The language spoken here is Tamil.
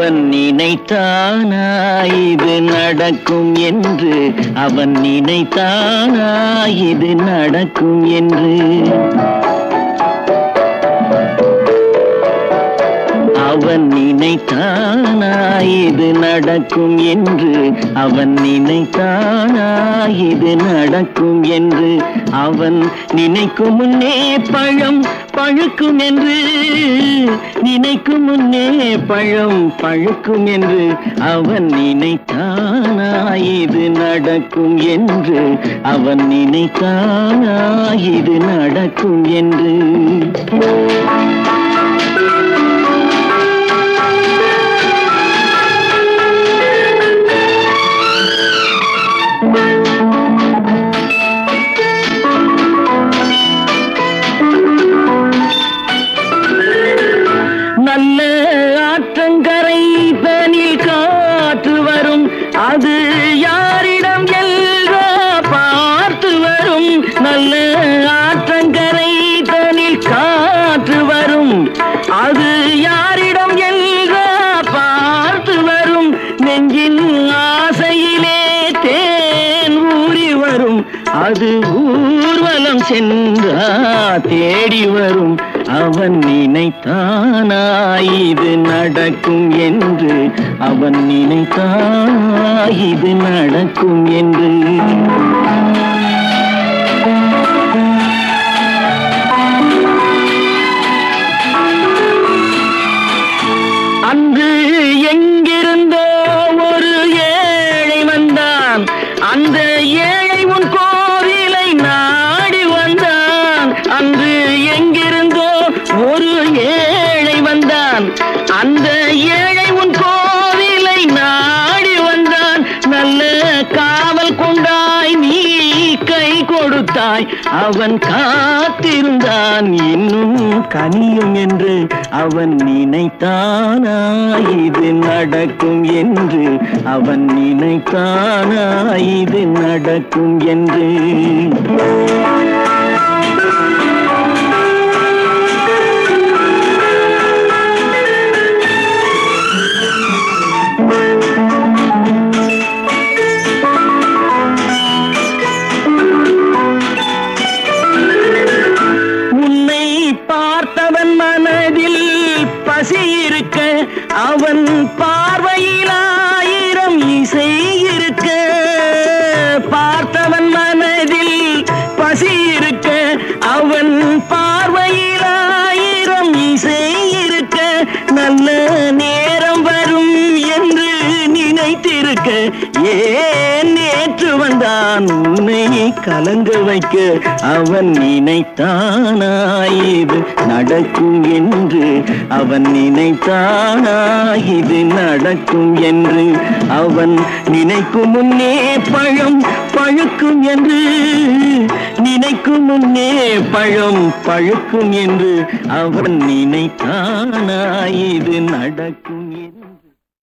அவன் நினைத்தானா இது நடக்கும் என்று அவன் நினைத்தானா இது நடக்கும் என்று அவன் நினைத்தானா இது நடக்கும் என்று அவன் நினைத்தானா இது நடக்கும் என்று அவன் நினைக்கும் முன்னே பழம் பழுக்கும் என்று நினைக்கும் முன்னே பழம் பழுக்கும் என்று அவன் நினைத்தானா இது நடக்கும் என்று அவன் நினைத்தானா இது நடக்கும் என்று நல்ல ஆற்றங்கரை தனில் காற்று வரும் அது யாரிடம் எல்கா பார்த்து வரும் நல்ல ஆற்றங்கரை தனில் காற்று வரும் அது யாரிடம் எல்கா பார்த்து வரும் நெஞ்சின் ஆசையிலே தேன் ஊறி வரும் அது ஊர்வலம் சென்றா தேடி வரும் அவன் நினைத்தானா இது நடக்கும் என்று அவன் நினைத்தானா இது நடக்கும் என்று அன்று எங்கிருந்தோ ஒரு ஏழை வந்தான் அந்த ஏழை உன் கோவிலை நாடி வந்தான் அன்று எங்கிருந்தோ ஒரு ஏழை வந்தான் அந்த ஏழை உன் கோவிலை நாடி வந்தான் நல்ல காவல் கொண்டாய் நீ கை கொடுத்தாய் அவன் காத்திருந்தான் இன்னும் கனியும் என்று அவன் நினைத்தானா இது நடக்கும் என்று அவன் நினைத்தானா இது நடக்கும் என்று உன்னை பார்த்தவன் மனதில் பசி இருக்க அவன் பார்வையில் ஆயிரம் இசை இருக்க பார்த்தவன் மனதில் பசி இருக்க அவன் பார்வையில் ஆயிரம் இசை இருக்க நல்ல நேரம் வரும் என்று நினைத்திருக்க ஏன் நேற்று வந்தான் உன்னை கலங்க வைக்க அவன் நினைத்தானா இது நடக்கும் என்று அவன் நினைத்தானா இது நடக்கும் என்று அவன் நினைக்கும் முன்னே பழம் பழுக்கும் என்று நினைக்கும் முன்னே பழம் பழுக்கும் என்று அவன் நினைத்தானா இது நடக்கும் என்று